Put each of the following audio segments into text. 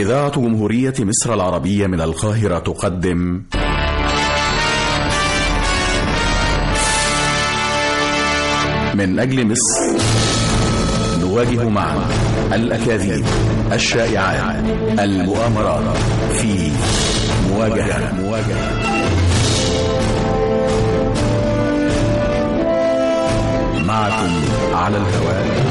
إذاعة جمهورية مصر العربية من القاهرة تقدم من أجل مصر نواجه معا الأكاذيب الشائعات المؤامرات في مواجهة مواجهة معكم على الهواء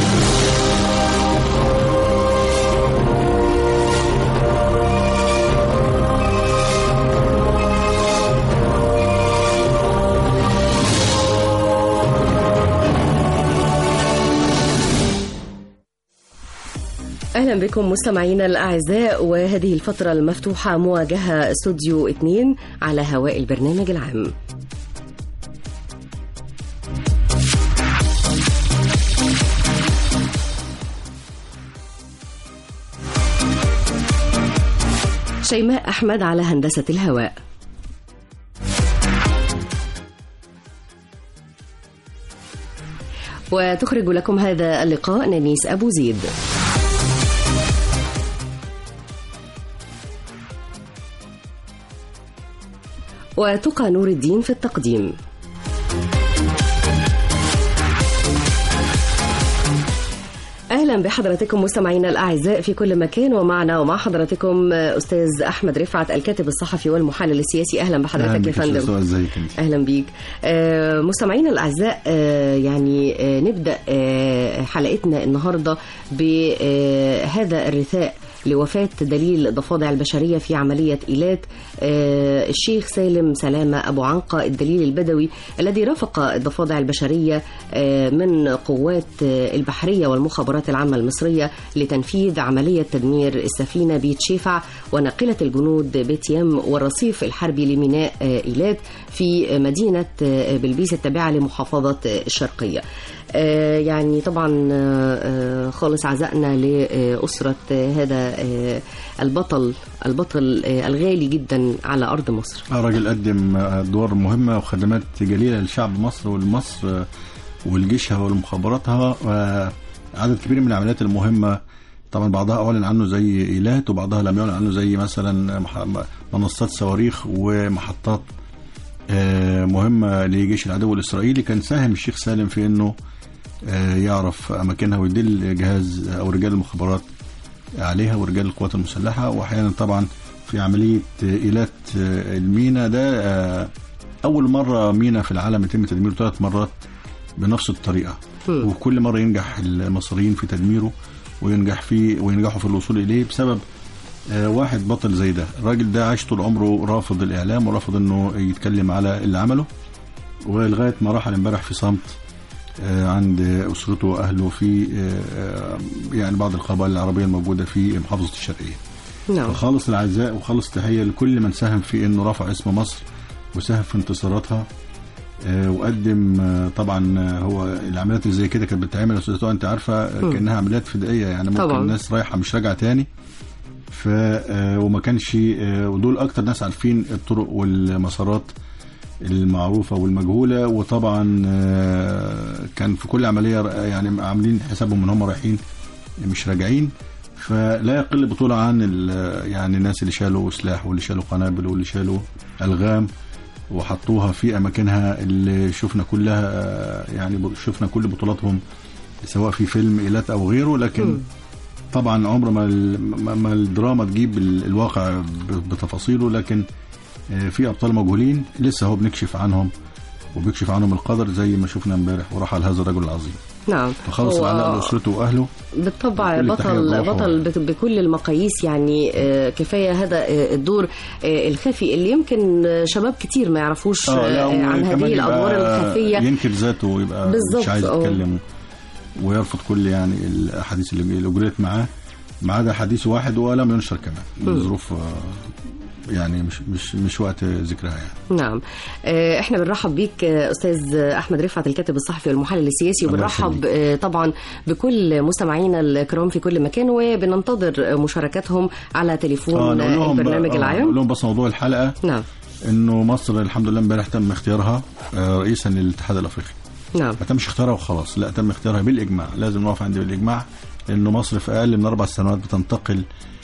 أهلا بكم مستمعينا الأعزاء وهذه الفترة المفتوحة مواجهة استوديو 2 على هواء البرنامج العام شيماء أحمد على هندسة الهواء وتخرج لكم هذا اللقاء نانيس أبو زيد وتقى نور الدين في التقديم اهلا بحضراتكم مستمعينا الاعزاء في كل مكان ومعنا ومع حضراتكم استاذ احمد رفعت الكاتب الصحفي والمحلل السياسي اهلا بحضرتك يا فندم ازيك انت اهلا بيك آه، مستمعينا الاعزاء آه، يعني آه، نبدا آه، حلقتنا النهارده بهذا الرثاء لوفاة دليل ضفادع البشرية في عملية إيلات آه، الشيخ سالم سلامة أبو عنقة الدليل البدوي الذي رافق الضفادع البشرية آه، من قوات آه، البحرية والمخابرات العامة المصرية لتنفيذ عملية تدمير السفينة بيت شيفع وناقلة الجنود بيت يم والرصيف الحربي لميناء آه، إيلات في مدينة آه، بلبيس التابعة لمحافظة آه، الشرقية آه، يعني طبعا آه، آه، خالص عزائنا لأسرة آه، هذا آه، البطل البطل آه، الغالي جدا على أرض مصر راجل قدم ادوار مهمه وخدمات جليله لشعب مصر ولمصر ولجيشها ولمخابراتها وعدد كبير من العمليات المهمه طبعا بعضها اعلن عنه زي ايلات وبعضها لم يعلن عنه زي مثلا مح- منصات صواريخ ومحطات آه، مهمه لجيش العدو الاسرائيلي كان ساهم الشيخ سالم في انه آه، يعرف اماكنها ويدل جهاز او رجال المخابرات عليها ورجال القوات المسلحه واحيانا طبعا في عمليه ايلات المينا ده آه، اول مره مينا في العالم يتم تدميره ثلاث مرات بنفس الطريقه مم. وكل مره ينجح المصريين في تدميره وينجح فيه وينجحوا في الوصول اليه بسبب آه، واحد بطل زي ده الراجل ده عاش طول عمره رافض الاعلام ورافض انه يتكلم على اللي عمله ولغايه ما رحل امبارح في صمت آه، عند اسرته واهله في آه، يعني بعض القبائل العربيه الموجوده في محافظه الشرقيه نعم خالص العزاء وخالص تحيه لكل من ساهم في انه رفع اسم مصر وساهم في انتصاراتها آه، وقدم آه، طبعا آه، هو العمليات اللي زي كده كانت بتتعمل يا استاذ طه، انت عارفه آه، مم. كانها عمليات فدائيه يعني ممكن طبعاً. الناس رايحه مش راجعه تاني ف آه، وما كانش آه، ودول اكتر ناس عارفين الطرق والمسارات المعروفه والمجهوله وطبعا آه، كان في كل عمليه آه، يعني عاملين حسابهم ان هم رايحين مش راجعين فلا يقل بطولة عن ال- يعني الناس اللي شالوا سلاح واللي شالوا قنابل واللي شالوا ألغام وحطوها في أماكنها اللي شفنا كلها آه، يعني ب- شفنا كل بطولاتهم سواء في فيلم إيلات أو غيره لكن مم. طبعا عمر ما ال- ما ما الدراما تجيب ال- الواقع ب- بتفاصيله لكن آه، في أبطال مجهولين لسه هو بنكشف عنهم وبيكشف عنهم القدر زي ما شفنا امبارح ورحل هذا الرجل العظيم نعم فخلص هو العلاء لأسرته وأهله بالطبع بكل تحية بطل لروحه. بطل بت- بكل المقاييس يعني آه، كفايه هذا آه، الدور آه، الخفي اللي يمكن آه، شباب كتير ما يعرفوش اه لا آه، عن وكمان هذه الادوار يبقى الخفيه ينكر ذاته ويبقى بالظبط، مش عايز اه. يتكلم ويرفض كل يعني الاحاديث اللي اللي اجريت معاه ما عدا حديث واحد ولم ينشر كمان لظروف آه، يعني مش مش مش وقت ذكرها يعني نعم آه، احنا بنرحب بيك آه، استاذ احمد رفعت الكاتب الصحفي والمحلل السياسي الله وبنرحب يخليك. آه، طبعا بكل مستمعينا الكرام في كل مكان وبننتظر مشاركتهم على تليفون نقول آه، لهم البرنامج بقى- آه، العام نقول لهم بس موضوع الحلقه نعم انه مصر الحمد لله امبارح تم اختيارها آه، رئيسا للاتحاد الافريقي نعم ما تمش اختيارها وخلاص لا تم اختيارها بالاجماع لازم نقف عند بالاجماع لانه مصر في اقل من اربع سنوات بتنتقل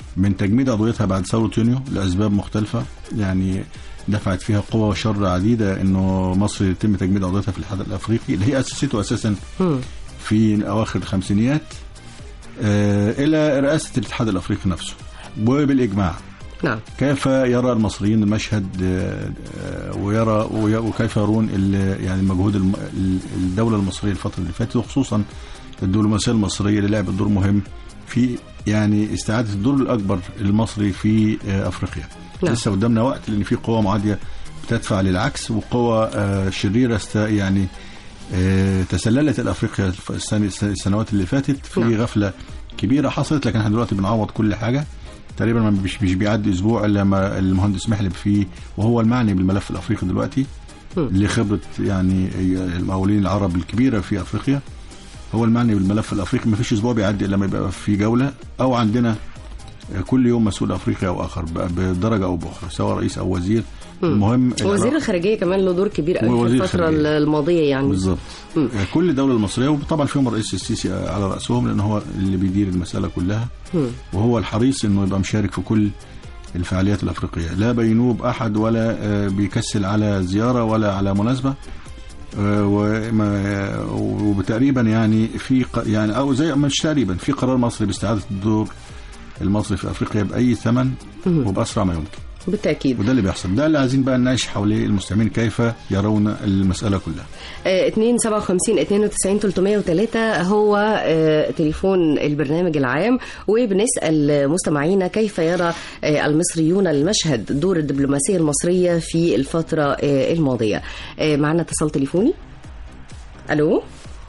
من تجميد عضويتها بعد ثوره يونيو لاسباب مختلفه يعني دفعت فيها قوى وشر عديده انه مصر يتم تجميد عضويتها في الاتحاد الافريقي اللي هي اسسته اساسا مم. في اواخر الخمسينيات آه، الى رئاسه الاتحاد الافريقي نفسه وبالاجماع نعم كيف يرى المصريين المشهد آه، آه، ويرى وي- وكيف يرون ال- يعني مجهود الم- ال- الدوله المصريه الفتره اللي فاتت وخصوصا الدبلوماسيه المصريه اللي لعبت دور مهم في يعني استعاده الدور الاكبر المصري في آه، افريقيا. نعم. لسه قدامنا وقت لان في قوى معاديه بتدفع للعكس وقوى آه، شريره است يعني آه، تسللت الافريقيا في السنة- السنوات اللي فاتت في نعم. غفله كبيره حصلت لكن احنا دلوقتي بنعوض كل حاجه تقريبا ما مش مش بيعدي اسبوع الا ما المهندس محلب فيه وهو المعني بالملف الافريقي دلوقتي مم. لخبره يعني المقاولين العرب الكبيره في افريقيا هو المعني بالملف الافريقي ما فيش اسبوع بيعدي الا ما يبقى في جوله او عندنا كل يوم مسؤول افريقيا او اخر ب- بدرجه او باخرى سواء رئيس او وزير المهم وزير الخارجيه كمان له دور كبير قوي في ووزير الفتره الخارجية. الماضيه يعني بالظبط مم. كل الدوله المصريه وطبعا فيهم الرئيس السيسي على راسهم لان هو اللي بيدير المساله كلها مم. وهو الحريص انه يبقى مشارك في كل الفعاليات الافريقيه لا بينوب احد ولا آه، بيكسل على زياره ولا على مناسبه آه، وما- وتقريبا يعني في ق- يعني او زي مش تقريبا في قرار مصري باستعاده الدور المصري في افريقيا باي ثمن وباسرع ما يمكن بالتاكيد وده اللي بيحصل ده اللي عايزين بقى نناقش حواليه المستمعين كيف يرون المساله كلها 2 57 92 303 هو آه، تليفون البرنامج العام وبنسال مستمعينا كيف يرى آه، المصريون المشهد دور الدبلوماسيه المصريه في الفتره آه، الماضيه آه، معنا اتصال تليفوني الو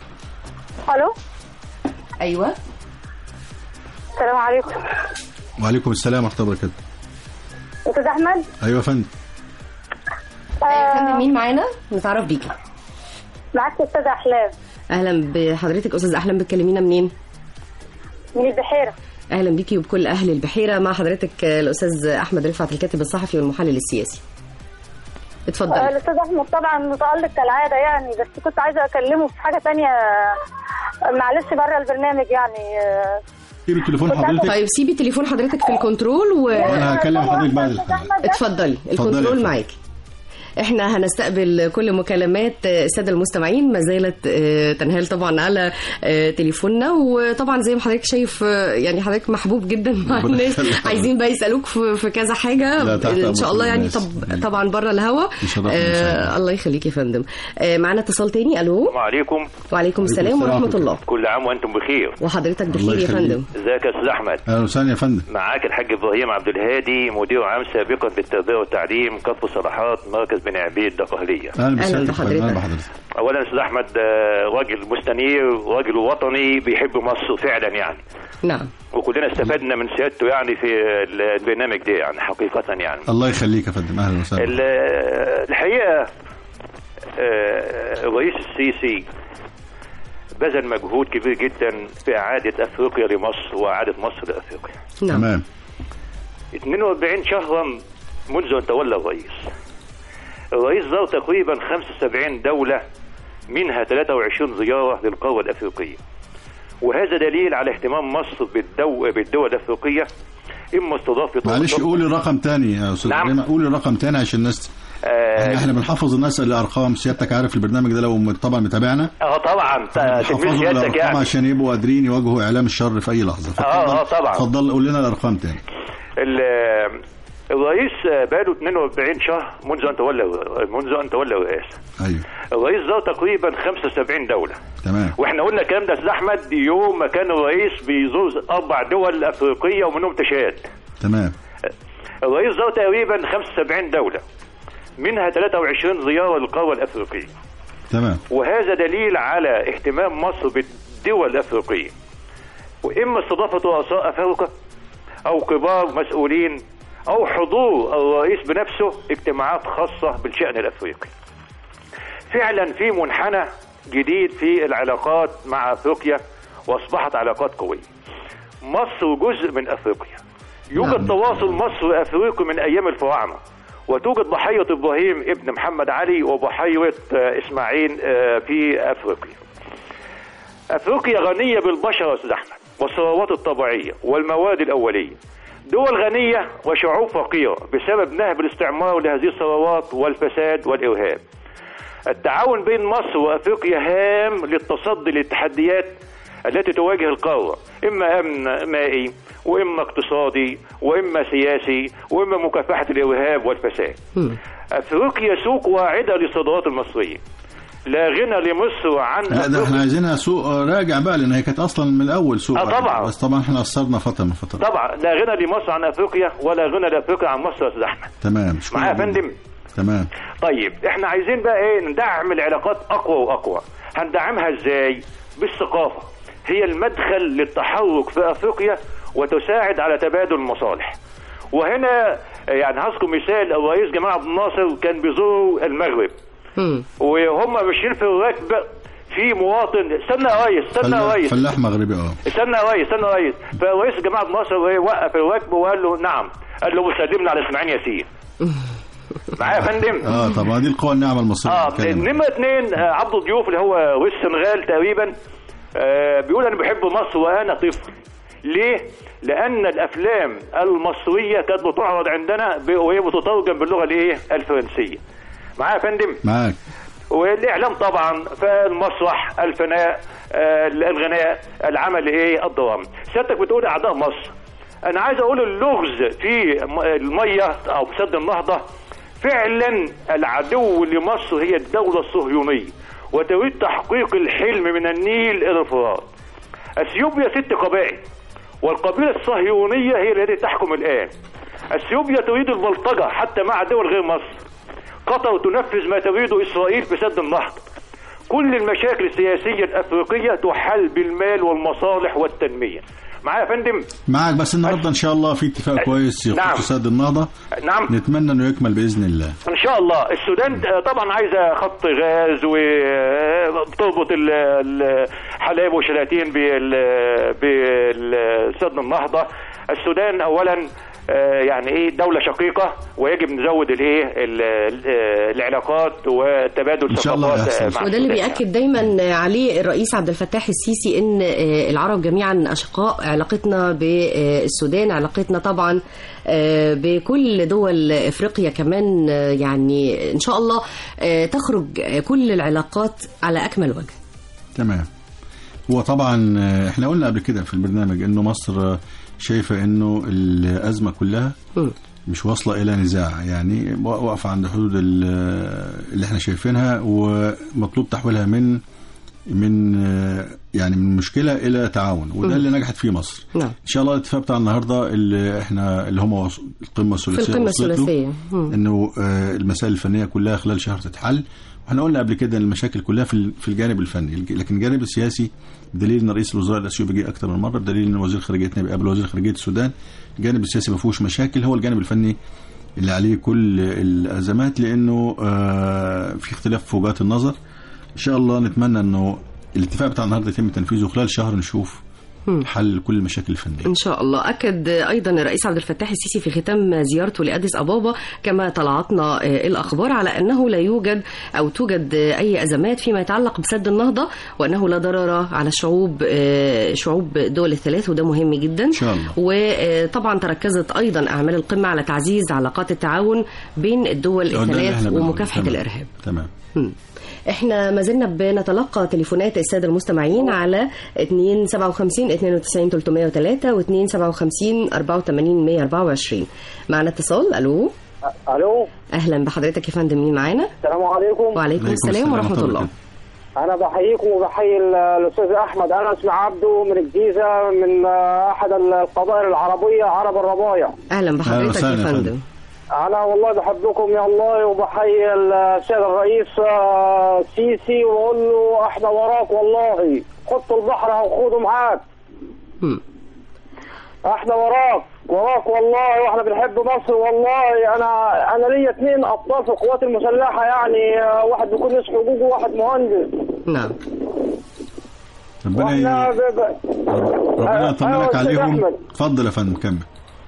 الو ايوه السلام عليكم وعليكم السلام ورحمه الله وبركاته استاذ احمد ايوه يا فندم فندم مين معانا نتعرف بيكي معاك استاذ احلام اهلا بحضرتك استاذ احلام بتكلمينا منين من البحيره اهلا بيكي وبكل اهل البحيره مع حضرتك آه، الاستاذ احمد رفعت الكاتب الصحفي والمحلل السياسي آه، اتفضلي الاستاذ احمد طبعا متالق كالعاده يعني بس كنت عايزه اكلمه في حاجه تانية آه، معلش بره البرنامج يعني آه، سيب التليفون حضرتك طيب سيبي تليفون حضرتك في الكنترول و وانا هكلم طبعاً حضرتك بعد أستاذ الحلقه أحمد ده اتفضلي اتفضلي يا الكنترول فندم. معاكي احنا هنستقبل كل مكالمات الساده المستمعين ما زالت آه، تنهال طبعا على آه، تليفوننا وطبعا زي ما حضرتك شايف آه، يعني حضرتك محبوب جدا مع ربنا الناس يخليك. عايزين بقى يسالوك في في كذا حاجه لا، تحت ان شاء الله أمر يعني الناس. طب طبعا بره الهوا يشرفنا إن شاء الله. آه الله يخليك يا فندم آه معانا اتصال تاني الو السلام عليكم وعليكم السلام السلام ورحمه ورحمة الله كل عام وانتم بخير وحضرتك الله بخير يا يخليك. فندم ازيك يا استاذ احمد اهلا وسهلا يا فندم معاك الحاج ابراهيم عبد الهادي مدير عام سابقا بالتربيه والتعليم كفر صلاحات مركز بني عبيد دقهليه اهلا بسيادتك يا بحضرتك. فندم. اهلا بحضرتك اولا يا استاذ احمد آه، راجل مستنير راجل وطني بيحب مصر فعلا يعني نعم وكلنا استفدنا من سيادته يعني في البرنامج ده يعني حقيقه يعني الله يخليك يا فندم اهلا وسهلا ال- الحقيقه آه، الرئيس السيسي بذل مجهود كبير جدا في اعاده افريقيا لمصر واعاده مصر لافريقيا نعم تمام 42 شهرا منذ ان تولى الرئيس الرئيس زار تقريبا 75 دولة منها 23 زيارة للقارة الأفريقية وهذا دليل على اهتمام مصر بالدو... بالدول الأفريقية إما استضافة معلش قول الرقم تاني يا استاذ نعم. ابراهيم قول الرقم تاني عشان الناس آه, احنا بنحفظ الناس الارقام سيادتك عارف البرنامج ده لو طبعا متابعنا اه طبعا ت- تلميذ بنحفظهم سيادتك الارقام يعني عشان يبقوا قادرين يواجهوا اعلام الشر في اي لحظه آه، آه، طبعا. اتفضل قول لنا الارقام تاني ال- الرئيس بقاله 42 شهر منذ ان تولى منذ ان تولى الرئاسه ايوه الرئيس زار تقريبا 75 دوله تمام واحنا قلنا الكلام ده يا استاذ احمد يوم ما كان الرئيس بيزور اربع دول افريقيه ومنهم تشاد تمام الرئيس زار تقريبا 75 دوله منها 23 زياره للقاره الافريقيه تمام وهذا دليل على اهتمام مصر بالدول الافريقيه واما استضافه رؤساء افارقه او كبار مسؤولين او حضور الرئيس بنفسه اجتماعات خاصه بالشان الافريقي فعلا في منحنى جديد في العلاقات مع افريقيا واصبحت علاقات قويه مصر جزء من افريقيا يوجد نعم. تواصل مصر افريقي من ايام الفراعنه وتوجد بحيره ابراهيم ابن محمد علي وبحيره آه، اسماعيل آه، في افريقيا افريقيا غنيه بالبشر يا استاذ احمد والثروات الطبيعيه والمواد الاوليه دول غنية وشعوب فقيرة بسبب نهب الاستعمار لهذه الثروات والفساد والإرهاب التعاون بين مصر وأفريقيا هام للتصدي للتحديات التي تواجه القارة إما أمن مائي وإما اقتصادي وإما سياسي وإما مكافحة الإرهاب والفساد مم. أفريقيا سوق واعدة للصادرات المصرية لا غنى لمصر عن لا ده أفريقيا. احنا عايزينها سوق راجع بقى لان هي كانت اصلا من الاول سوق آه راجع. طبعا. بس طبعا احنا قصرنا فتره من فترات طبعا لا غنى لمصر عن افريقيا ولا غنى لافريقيا عن مصر يا استاذ احمد تمام شكرا معايا يا جداً. فندم تمام طيب احنا عايزين بقى ايه ندعم العلاقات اقوى واقوى هندعمها ازاي بالثقافه هي المدخل للتحرك في افريقيا وتساعد على تبادل المصالح وهنا يعني هذكر مثال الرئيس جمال عبد الناصر كان بيزور المغرب مم. وهم ماشيين في الركب في مواطن استنى يا ريس استنى يا فلاح, ريس فلاح مغربي اه استنى يا ريس استنى يا ريس فالرئيس جمال عبد الناصر إيه وقف الركب وقال له نعم قال له مسلمنا على اسماعيل ياسين معايا يا فندم اه طبعا دي القوى الناعمه المصريه اه بنتكلم. نمرة اثنين آه، عبد الضيوف اللي هو رئيس السنغال تقريبا آه بيقول انا بحب مصر وانا طفل ليه؟ لأن الأفلام المصرية كانت بتعرض عندنا ب- وهي بتترجم باللغة الإيه؟ الفرنسية. معايا يا فندم؟ معاك والاعلام طبعا فالمسرح الفناء آه، الغناء العمل ايه الدرامي سيادتك بتقول اعداء مصر انا عايز اقول اللغز في م- الميه او في سد النهضه فعلا العدو لمصر هي الدوله الصهيونيه وتريد تحقيق الحلم من النيل الى الفرات اثيوبيا ست قبائل والقبيله الصهيونيه هي التي تحكم الان اثيوبيا تريد البلطجه حتى مع دول غير مصر قطر تنفذ ما تريده إسرائيل في سد النهضة كل المشاكل السياسية الأفريقية تحل بالمال والمصالح والتنمية معايا يا فندم معاك بس النهارده ان شاء الله في اتفاق كويس نعم. يخص سد النهضه نعم نتمنى انه يكمل باذن الله ان شاء الله السودان آه، طبعا عايزه خط غاز وبتربط الحلايب وشلاتين بال- بسد النهضه السودان اولا آه، يعني ايه دوله شقيقه ويجب نزود الايه ال- ال- العلاقات وتبادل إن شاء الله ثقافات هيحصل. آه، مع وده اللي السودان. بيأكد دايما عليه الرئيس عبد الفتاح السيسي ان آه، العرب جميعا اشقاء علاقتنا بالسودان علاقتنا طبعا آه، بكل دول افريقيا كمان آه، يعني ان شاء الله آه، تخرج آه، كل العلاقات على اكمل وجه تمام هو طبعا آه، احنا قلنا قبل كده في البرنامج انه مصر آه، شايفه انه الازمه كلها مم. مش واصله الى نزاع يعني واقفه عند حدود ال- اللي احنا شايفينها ومطلوب تحويلها من من آه، يعني من مشكله الى تعاون وده اللي نجحت فيه مصر نعم ان شاء الله الاتفاق بتاع النهارده اللي احنا اللي هم وص- القمه في الثلاثيه القمه وصلت له، الثلاثيه مم. انه آه، المسائل الفنيه كلها خلال شهر تتحل واحنا قلنا قبل كده ان المشاكل كلها في ال- في الجانب الفني لكن الجانب السياسي بدليل ان رئيس الوزراء الاثيوبي جه اكثر من مره بدليل ان وزير خارجيتنا بيقابل وزير خارجيه السودان الجانب السياسي ما فيهوش مشاكل هو الجانب الفني اللي عليه كل الازمات لانه آه، في اختلاف في وجهات النظر ان شاء الله نتمنى انه الاتفاق بتاع النهارده يتم تنفيذه خلال شهر نشوف حل كل المشاكل الفنيه ان شاء الله اكد ايضا الرئيس عبد الفتاح السيسي في ختام زيارته لاديس ابابا كما طلعتنا آه، الاخبار على انه لا يوجد او توجد آه، اي ازمات فيما يتعلق بسد النهضه وانه لا ضرر على الشعوب آه، شعوب دول الثلاث وده مهم جدا ان شاء الله وطبعا تركزت ايضا اعمال القمه على تعزيز علاقات التعاون بين الدول ده اللي الثلاث احنا بنقوله. ومكافحه تمام. الارهاب تمام مم. احنا ما زلنا بنتلقى تليفونات الساده المستمعين على 257 92 303 و 257 84 124 معنا اتصال الو الو اهلا بحضرتك يا فندم مين معانا السلام عليكم وعليكم عليكم السلام ورحمه الله وبركاته. انا بحييكم وبحيي ال- الاستاذ احمد انا اسمي عبده من الجيزه من آه، احد القبائل العربيه عرب الربايع اهلا أهلا بحضرتك وسهلا يا يا فندم فندم. انا والله بحبكم يا الله وبحيي السيد الرئيس آه، سيسي واقول له احنا وراك والله خط البحر هنخوضه معاك مم. احنا وراك وراك والله واحنا بنحب مصر والله انا انا ليا اثنين ابطال في القوات المسلحه يعني آه، واحد بيكون نصف حقوق وواحد مهندس نعم ربنا واحنا ي... ب- ب- ربنا أيوة يطمنك يا أستاذ عليهم أحمد. اتفضل يا فندم كمل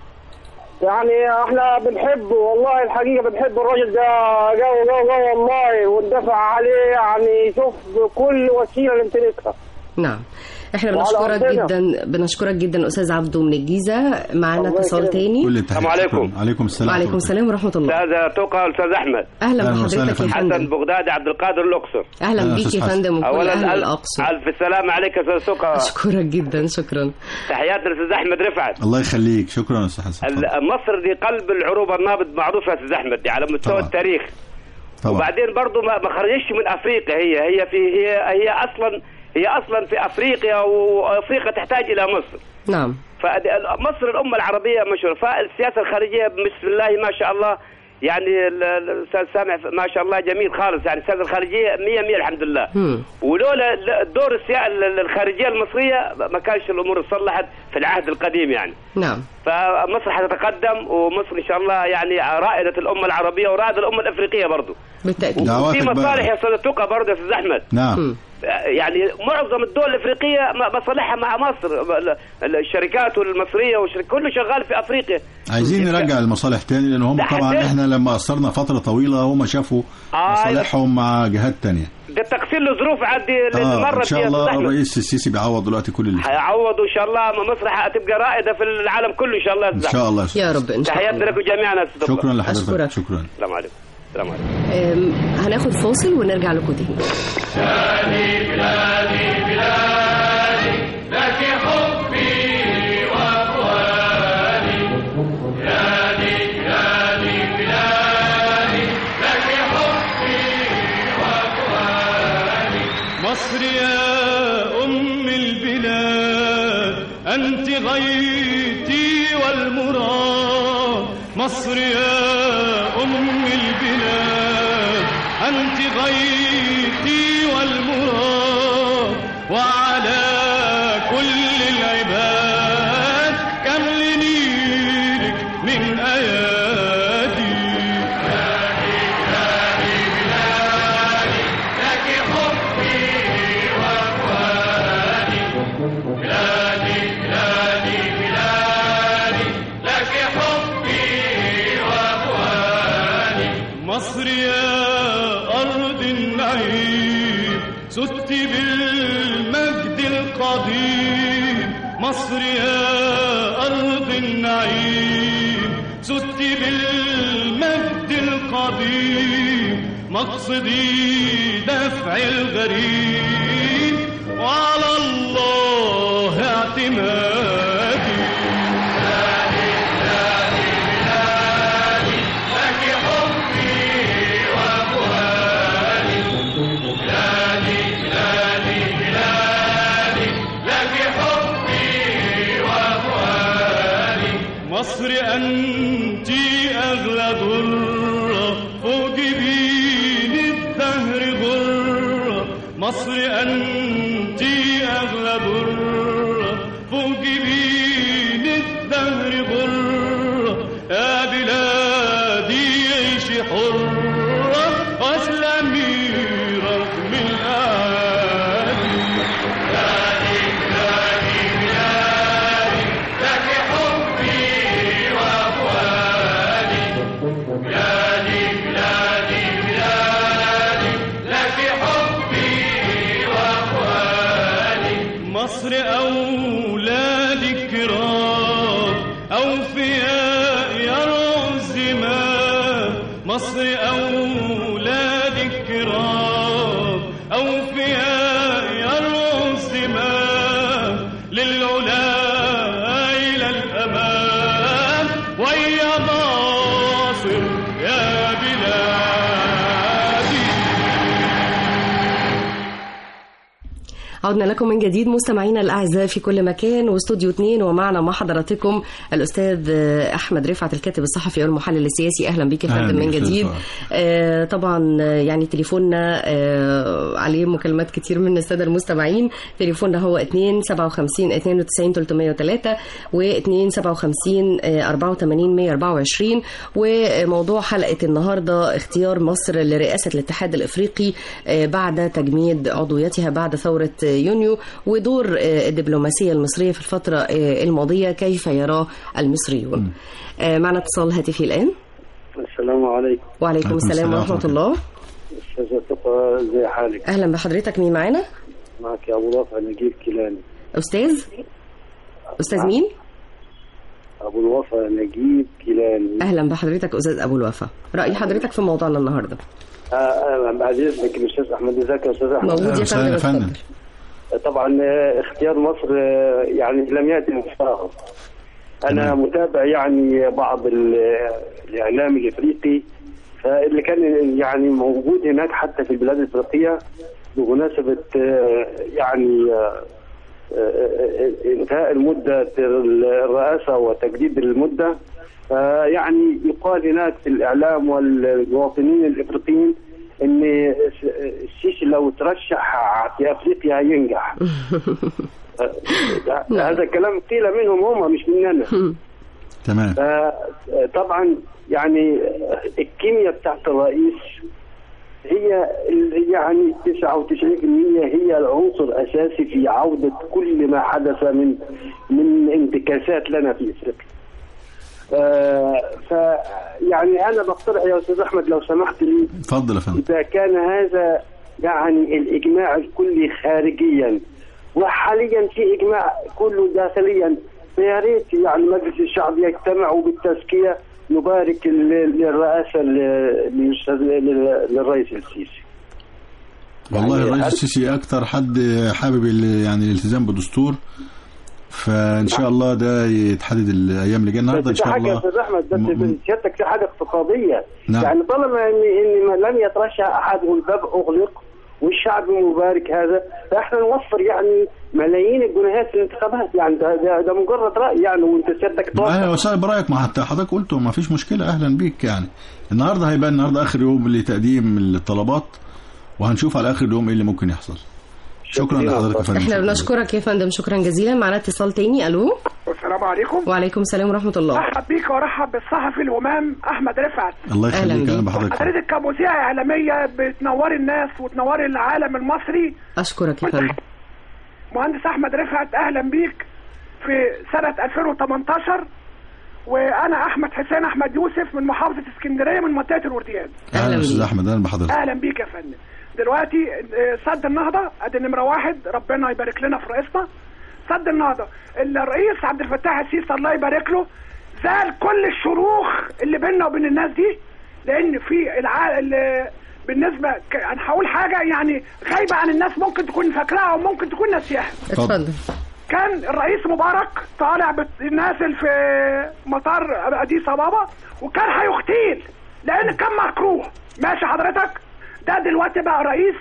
يعني احنا بنحبه والله الحقيقه بنحب الراجل ده جو جو جو والله وندفع عليه يعني شوف بكل وسيله نمتلكها نعم احنا وعلى بنشكرك أرضنا. جدا بنشكرك جدا استاذ عبده من الجيزه معانا الله اتصال يكرمك. تاني كل التحية السلام عليكم. شكراً. عليكم السلام وعليكم السلام ورحمه الله استاذ توقع استاذ احمد اهلا أهلا وسهلا بحضرتك يا يا حسن فندم بغدادي عبد القادر الاقصر اهلا أهلا بيك أستاذ يا حسن. فندم وكل اولا اهل ألف- الاقصر الف السلام عليك يا استاذ توقع اشكرك جدا شكرا تحياتنا للاستاذ احمد رفعت الله يخليك شكرا يا استاذ حسن اتفضل. ال- مصر دي قلب العروبه النابض معروفه يا استاذ احمد دي على مستوى طبعا. التاريخ طبعا وبعدين برضه ما ما خرجتش من افريقيا هي هي في هي هي اصلا هي اصلا في افريقيا وافريقيا تحتاج الى مصر نعم فمصر الأمة العربية مشهورة فالسياسة الخارجية بسم الله ما شاء الله يعني ال- ال- الأستاذ سامع ما شاء الله جميل خالص يعني السياسة الخارجية مية مية الحمد لله هم. ولولا ال- دور السيا- ال- الخارجية المصرية ما كانش الأمور اتصلحت في العهد القديم يعني نعم فمصر حتتقدم ومصر إن شاء الله يعني رائدة الأمة العربية ورائدة الأمة الأفريقية برضو بالتاكيد دعواتك في بقى. مصالح يا أستاذ توقع برضه يا أستاذ أحمد نعم هم. يعني معظم الدول الافريقيه م- مصالحها مع مصر ال- ال- الشركات المصريه والشركات كله شغال في افريقيا عايزين نرجع المصالح تاني لان هم ده طبعا حسين. احنا لما قصرنا فتره طويله هم شافوا آه، مصالحهم مع جهات تانية ده التقصير له ظروف عاد اللي اه مرت ان شاء فيها الله أستاذ أحمد. الرئيس السيسي بيعوض دلوقتي كل اللي فات. هيعوضوا ان شاء الله مصر هتبقى رائده في العالم كله ان شاء الله يا ان أستاذ شاء أحمد. الله يا أستاذ. يا رب ان شاء تحياتنا الله لكم جميعا يا أستاذ شكرا الله. أشكرك. لحضرتك شكرا السلام عليكم السلام عليكم أم، هناخد فاصل ونرجع لكم تاني مصر يا أم البلاد أنت غايتي والمراد مصر يا أم البلاد أنت غايتي والمراد وعلى كل العباد كمل نيلك من أيادي مصر يا أرض النعيم ست بالمجد القديم مصر يا أرض النعيم ست بالمجد القديم مقصدي دفع الغريب وعلى الله اعتمادي مصر أنت أغلى ضرة فوق جبين الدهر غرة مصر أنت أغلى ضرة فوق جبين الدهر غرة يا بلادي عيشي حرة واسلمي رغم الأعادي مصر أولاد كرام أوفياء يرعوا الزمام مصر أولاد كرام أوفياء يرعوا الزمام للعلا إلى الأمام ويا ناصر يا بلادي عدنا لكم من جديد مستمعينا الاعزاء في كل مكان واستوديو 2 ومعنا مع حضراتكم الاستاذ احمد رفعت الكاتب الصحفي والمحلل السياسي اهلا بك يا أهلا فندم من بك، أستاذ جديد فؤاد. آه طبعا آه، يعني تليفوننا آه عليه مكالمات كتير من الساده المستمعين تليفوننا هو 2 57 92 303 و 2 57 آه، 84 124 وموضوع حلقه النهارده اختيار مصر لرئاسه الاتحاد الافريقي آه، بعد تجميد عضويتها بعد ثوره آه، يونيو ودور آه، الدبلوماسيه المصريه في الفتره آه، الماضيه كيف يراه المصريون آه، معنا اتصال هاتفي الان السلام عليكم وعليكم عليكم السلام السلام ورحمه ورحمة الله استاذ تقى ازي حالك اهلا بحضرتك مين معانا معك يا ابو رافع نجيب كيلاني استاذ استاذ مين ابو الوفا نجيب كيلاني اهلا بحضرتك استاذ ابو الوفا راي حضرتك في موضوعنا النهارده آه، آه، بعد اذنك الاستاذ احمد ازيك يا استاذ احمد موجود يا أهلا وسهلا فندم يا فندم اتفضل. طبعا آه، اختيار مصر آه، يعني لم ياتي من فراغ انا تمام. متابع يعني بعض ال- الاعلام الافريقي فاللي كان يعني موجود هناك حتى في البلاد الافريقيه بمناسبه آه، يعني آه، آه، آه، انتهاء المده الرئاسه وتجديد المده فيعني يقال هناك في الاعلام والمواطنين الافريقيين ان السيسي لو ترشح في افريقيا هينجح آه، هذا كلام قيل منهم هم مش مننا تمام طبعا يعني الكيمياء بتاعت الرئيس هي ال- يعني 99% هي العنصر الاساسي في عوده كل ما حدث من من انتكاسات لنا في افريقيا. آه ف يعني انا بقترح يا استاذ احمد لو سمحت لي اتفضل يا فندم إذا كان هذا يعني الإجماع الكلي خارجيا وحاليا في إجماع كله داخليا فيا ريت يعني مجلس الشعب يجتمع وبالتزكية نبارك ال- للرئاسة ل- للأستاذ- لل- للرئيس السيسي والله يعني الرئيس هل- السيسي اكتر حد حابب ال- يعني الالتزام بالدستور فان شاء الله ده يتحدد الايام اللي جايه النهارده ان بس في شاء حاجة يا الله أستاذ أحمد بس م- م- سيادتك في حاجة اقتصادية نعم. يعني طالما إن إن ما لم يترشح أحد والباب أغلق والشعب مبارك هذا فاحنا نوفر يعني ملايين الجنيهات في الانتخابات يعني ده, ده, ده مجرد راي يعني وانت سيادتك اهلا توقع وسهلا برايك ما حتى حضرتك قلته ما فيش مشكله اهلا بيك يعني النهارده هيبقى النهارده اخر يوم لتقديم الطلبات وهنشوف على اخر اليوم ايه اللي ممكن يحصل شكرا شكراً. لحضرتك يا فندم احنا شكراً. بنشكرك يا فندم شكرا جزيلا معنا اتصال تاني الو السلام عليكم وعليكم السلام ورحمه الله ارحب بيك وارحب بالصحفي الامام احمد رفعت الله أهلاً يخليك انا بيك. بحضرتك حضرتك كمذيعه اعلاميه بتنوري الناس وتنوري العالم المصري اشكرك يا فندم مهندس احمد رفعت اهلا بيك في سنه 2018 وانا احمد حسين احمد يوسف من محافظه اسكندريه من منطقه الورديان أهلاً اهلا استاذ بيك. احمد اهلا بحضرتك اهلا بيك يا فندم دلوقتي آه، سد النهضه ادي نمره واحد ربنا يبارك لنا في رئيسنا سد النهضه الرئيس عبد الفتاح السيسي الله يبارك له زال كل الشروخ اللي بيننا وبين الناس دي لان في الع... ال- بالنسبه ك... انا هقول حاجه يعني غايبه عن الناس ممكن تكون فاكراها وممكن تكون ناسياها اتفضل كان الرئيس مبارك طالع بت- نازل في مطار اديس ابابا وكان هيغتيل لان كان مكروه ماشي حضرتك ده دلوقتي بقى رئيس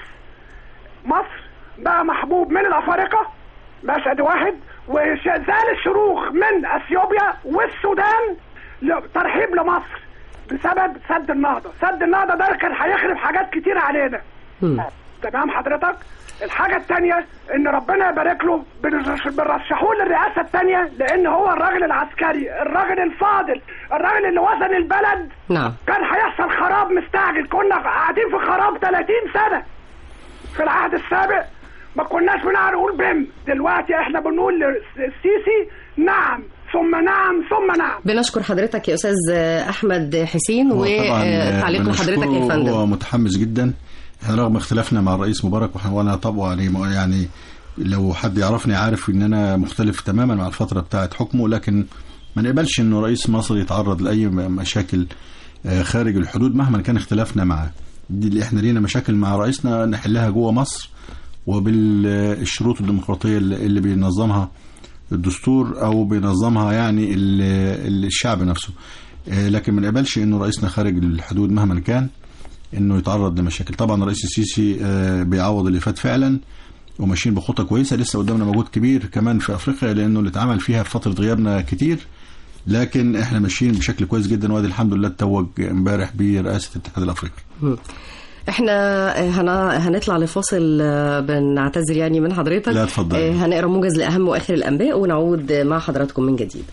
مصر بقى محبوب من الافارقه ماشي ادي واحد وزال الشروخ من اثيوبيا والسودان ل- ترحيب لمصر بسبب سد النهضه سد النهضه ده كان هيخرب حاجات كتير علينا مم. تمام حضرتك الحاجة التانية ان ربنا يبارك له بنرش- بنرشحوه للرئاسة التانية لان هو الراجل العسكري الراجل الفاضل الراجل اللي وزن البلد نعم كان هيحصل خراب مستعجل كنا قاعدين في خراب 30 سنة في العهد السابق ما كناش بنعرف نقول بم دلوقتي احنا بنقول للسيسي نعم ثم نعم ثم نعم بنشكر حضرتك يا استاذ احمد حسين هو طبعاً، آه، وتعليق بنشكره حضرتك يا فندم هو متحمس جدا احنا رغم اختلافنا مع الرئيس مبارك وإحنا- وانا طبعا يعني يعني لو حد يعرفني عارف ان انا مختلف تماما مع الفتره بتاعه حكمه لكن ما نقبلش انه رئيس مصر يتعرض لاي م- مشاكل آه، خارج الحدود مهما كان اختلافنا معاه دي اللي احنا لينا مشاكل مع رئيسنا نحلها جوه مصر وبالشروط الديمقراطيه اللي اللي بينظمها الدستور او بينظمها يعني ال- ال- الشعب نفسه آه، لكن ما نقبلش انه رئيسنا خارج الحدود مهما كان انه يتعرض لمشاكل طبعا الرئيس السيسي آه، بيعوض اللي فات فعلا وماشيين بخطه كويسه لسه قدامنا مجهود كبير كمان في افريقيا لانه اللي اتعمل فيها في فتره غيابنا كتير لكن احنا ماشيين بشكل كويس جدا وادي الحمد لله اتوج امبارح برئاسه الاتحاد الافريقي احنا هن- هنطلع لفاصل آه، بنعتذر يعني من حضرتك لا، اتفضل. آه، هنقرا موجز لاهم واخر الانباء ونعود مع حضراتكم من جديد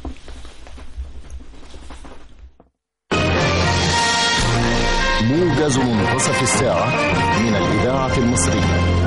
موجز منتصف الساعة من الإذاعة المصرية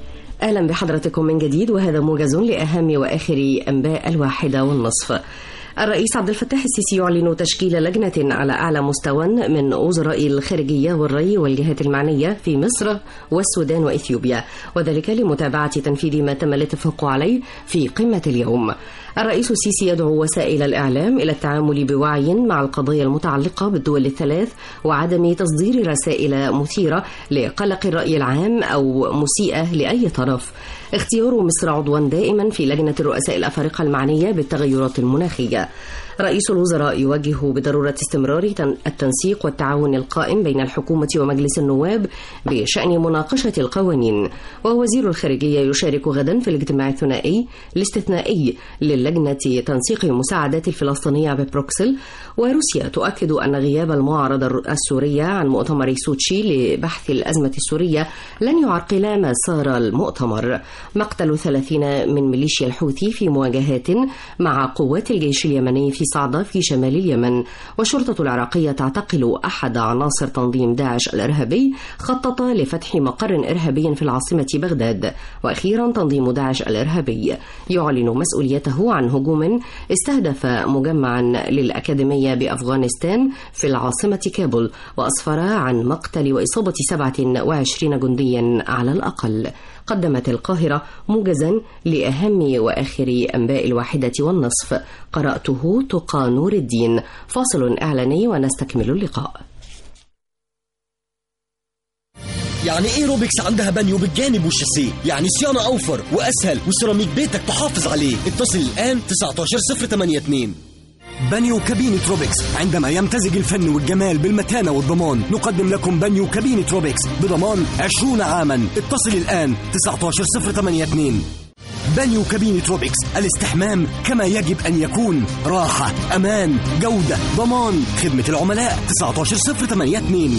اهلا بحضراتكم من جديد وهذا موجز لاهم واخر انباء الواحده والنصف الرئيس عبد الفتاح السيسي يعلن تشكيل لجنة على أعلى مستوى من وزراء الخارجية والري والجهات المعنية في مصر والسودان وإثيوبيا وذلك لمتابعة تنفيذ ما تم الاتفاق عليه في قمة اليوم الرئيس السيسي يدعو وسائل الإعلام إلى التعامل بوعي مع القضايا المتعلقة بالدول الثلاث وعدم تصدير رسائل مثيرة لقلق الرأي العام أو مسيئة لأي طرف اختيار مصر عضوا دائما في لجنة الرؤساء الأفارقة المعنية بالتغيرات المناخية رئيس الوزراء يوجه بضرورة استمرار تن- التنسيق والتعاون القائم بين الحكومة ومجلس النواب بشأن مناقشة القوانين ووزير الخارجية يشارك غدا في الاجتماع الثنائي الاستثنائي للجنة تنسيق المساعدات الفلسطينية ببروكسل وروسيا تؤكد أن غياب المعارضة الر- السورية عن مؤتمر سوتشي لبحث الأزمة السورية لن يعرقل مسار المؤتمر مقتل ثلاثين من ميليشيا الحوثي في مواجهات مع قوات الجيش اليمني في صعدة في شمال اليمن والشرطة العراقية تعتقل أحد عناصر تنظيم داعش الإرهابي خطط لفتح مقر إرهابي في العاصمة بغداد وأخيرا تنظيم داعش الإرهابي يعلن مسؤوليته عن هجوم استهدف مجمعا للأكاديمية بأفغانستان في العاصمة كابول وأسفر عن مقتل وإصابة 27 جنديا على الأقل قدمت القاهرة موجزا لأهم وآخر أنباء الواحدة والنصف قرأته تقى نور الدين فاصل إعلاني ونستكمل اللقاء يعني ايه روبكس عندها بانيو بالجانب والشاسيه يعني صيانه اوفر واسهل وسيراميك بيتك تحافظ عليه اتصل الان 19082 بانيو كابينة روبكس عندما يمتزج الفن والجمال بالمتانة والضمان نقدم لكم بانيو كابينة روبكس بضمان 20 عاما اتصل الآن 19082 بانيو كابينة روبكس الاستحمام كما يجب أن يكون راحة أمان جودة ضمان خدمة العملاء 19082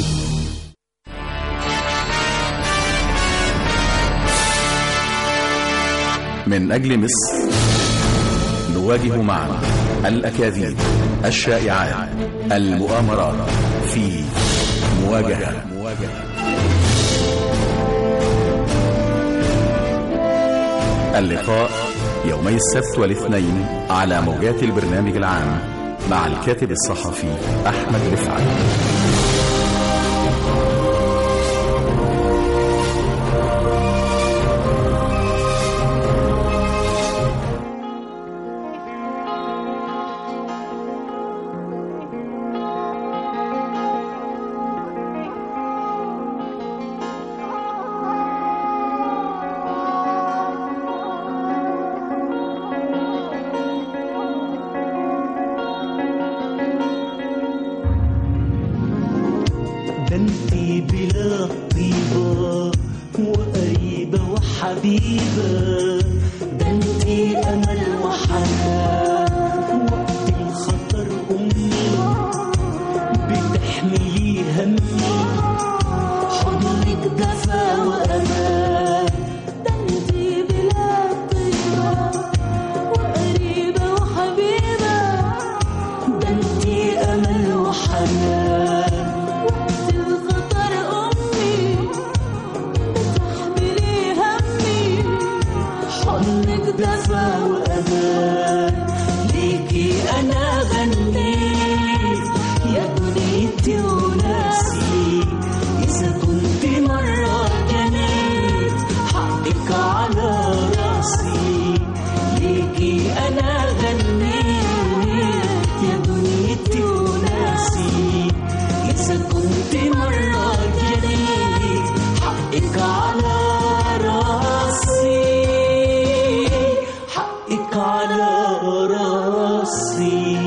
من أجل مصر نواجه معا الأكاذيب الشائعات المؤامرات في مواجهة اللقاء يومي السبت والاثنين على موجات البرنامج العام مع الكاتب الصحفي أحمد رفعت ده انتي بلا طيبة وقريبة وحبيبة ده انتي أمل وحنان وقت الخطر أمي بتحملي همي حضنك دفا وأمان ده انتي بلا طيبة وقريبة وحبيبة ده انتي أمل وحنان وقت الخطر أمي بتحملي همي حضنك دفا وأمان ليكي أنا غنيت يا دنيتي وناسي إذا كنت مرة جنيت حقك على راسي ليكي أنا غنيت يا دنيتي وناسي إذا كنت مرة جنيت حقك على راسي حقك على راسي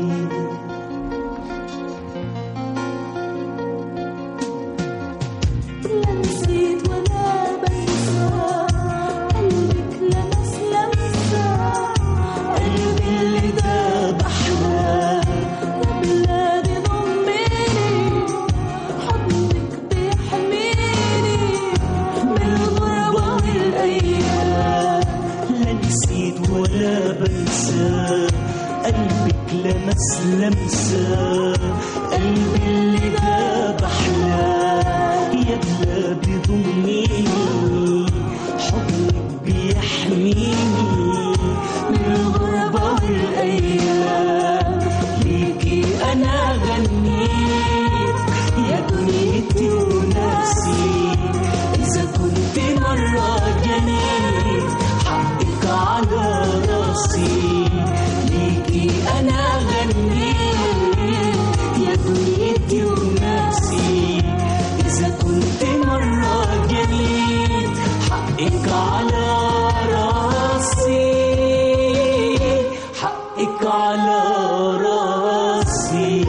لا نسيت ولا بنسى قلبك لمس لمسة قلبي اللي داب أحلى يا بلادي ضميني حضنك بيحميني من الغربة والأيام لا نسيت ولا بنسى قلبك لمس لمسة قلبي اللي داب أحلى يا بلادي ضميني حضنك بيحميني من الغربة والأيام حقك على راسي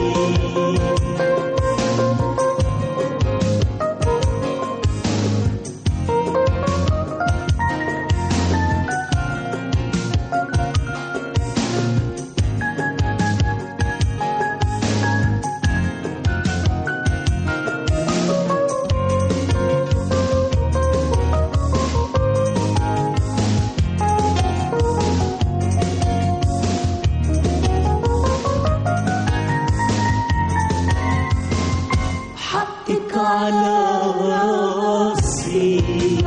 حقك على راسي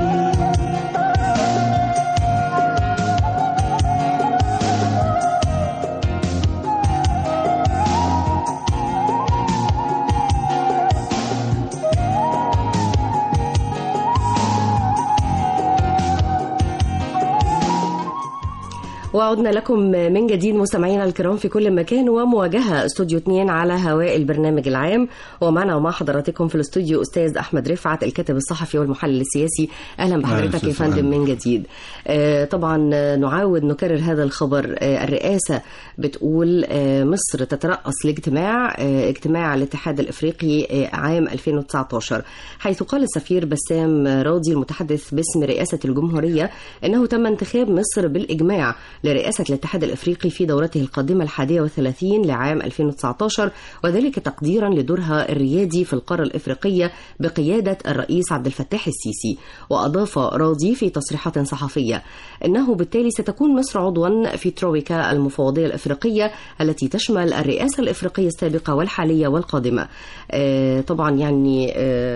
وعدنا لكم من جديد مستمعينا الكرام في كل مكان ومواجهة استوديو 2 على هواء البرنامج العام ومعنا ومع حضراتكم في الاستوديو أستاذ أحمد رفعت الكاتب الصحفي والمحلل السياسي أهلا بحضرتك يا أستاذ فندم أهلا. من جديد آه، طبعا آه، نعاود نكرر هذا الخبر آه، الرئاسة بتقول آه، مصر تترأس لاجتماع آه، اجتماع الاتحاد الإفريقي آه، عام 2019 حيث قال السفير بسام راضي المتحدث باسم رئاسة الجمهورية أنه تم انتخاب مصر بالإجماع لرئاسة الاتحاد الإفريقي في دورته القادمة الحادية والثلاثين لعام 2019 وذلك تقديرا لدورها الريادي في القارة الإفريقية بقيادة الرئيس عبد الفتاح السيسي وأضاف راضي في تصريحات صحفية أنه بالتالي ستكون مصر عضوا في ترويكا المفوضية الإفريقية التي تشمل الرئاسة الإفريقية السابقة والحالية والقادمة آه، طبعا يعني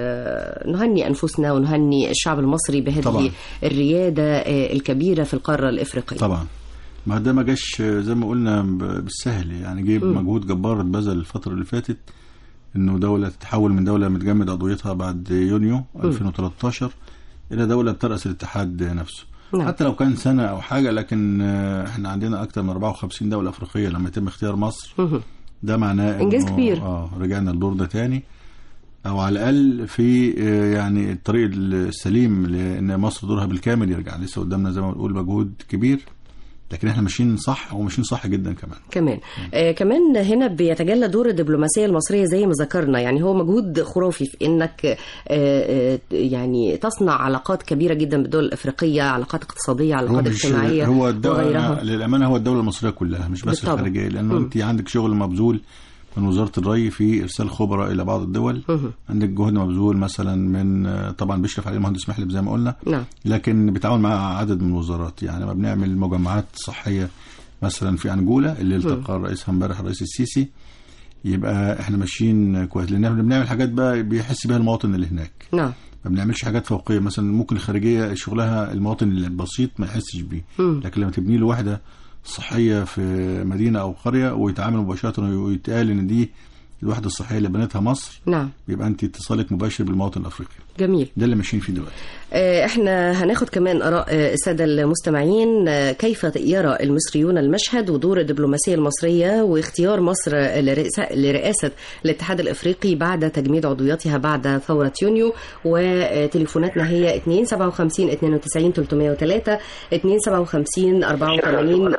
آه، نهني أنفسنا ونهني الشعب المصري بهذه طبعاً. الريادة آه، الكبيرة في القارة الإفريقية طبعا ما ده ما جاش زي ما قلنا ب- بالسهل يعني جه مم. مجهود جبار اتبذل الفتره اللي فاتت انه دوله تتحول من دوله متجمد عضويتها بعد يونيو 2013 الى دوله بترأس الاتحاد نفسه نعم. حتى لو كان سنه او حاجه لكن آه، احنا عندنا اكثر من 54 دوله افريقيه لما يتم اختيار مصر مهم. ده معناه إنه- إنجاز كبير. اه رجعنا الدور ده تاني او على الاقل في آه، يعني الطريق السليم لان مصر دورها بالكامل يرجع لسه قدامنا زي ما بنقول مجهود كبير لكن احنا ماشيين صح وماشيين صح جدا كمان كمان آه كمان هنا بيتجلى دور الدبلوماسيه المصريه زي ما ذكرنا يعني هو مجهود خرافي في انك آه آه يعني تصنع علاقات كبيره جدا بالدول الافريقيه علاقات اقتصاديه هو علاقات مش اجتماعيه هو الدولة وغيرها للامانه هو الدوله المصريه كلها مش بس بالطبع. الخارجيه لانه مم. انت عندك شغل مبذول من وزاره الري في ارسال خبراء الى بعض الدول مهم. عندك جهد مبذول مثلا من آه، طبعا بيشرف عليه المهندس محلب زي ما قلنا نعم لكن بيتعاون مع عدد من الوزارات يعني ما بنعمل مجمعات صحيه مثلا في انجولا اللي التقى رئيسها امبارح الرئيس السيسي يبقى احنا ماشيين كويس لان احنا بنعمل حاجات بقى بيحس بها المواطن اللي هناك نعم ما بنعملش حاجات فوقيه مثلا ممكن الخارجيه شغلها المواطن البسيط ما يحسش بيه مم. لكن لما تبني له وحده صحيه في مدينه او قريه ويتعامل مباشره ويتقال ان دي الوحده الصحيه اللي بنتها مصر نعم يبقى انت اتصالك مباشر بالمواطن الافريقي جميل ده اللي ماشيين فيه دلوقتي آه، احنا هناخد كمان اراء آه، الساده المستمعين آه، كيف يرى المصريون المشهد ودور الدبلوماسيه المصريه واختيار مصر لرئاسه لرئاسه الاتحاد الافريقي بعد تجميد عضويتها بعد ثوره يونيو وتليفوناتنا هي 2 57 92 303 2 57 84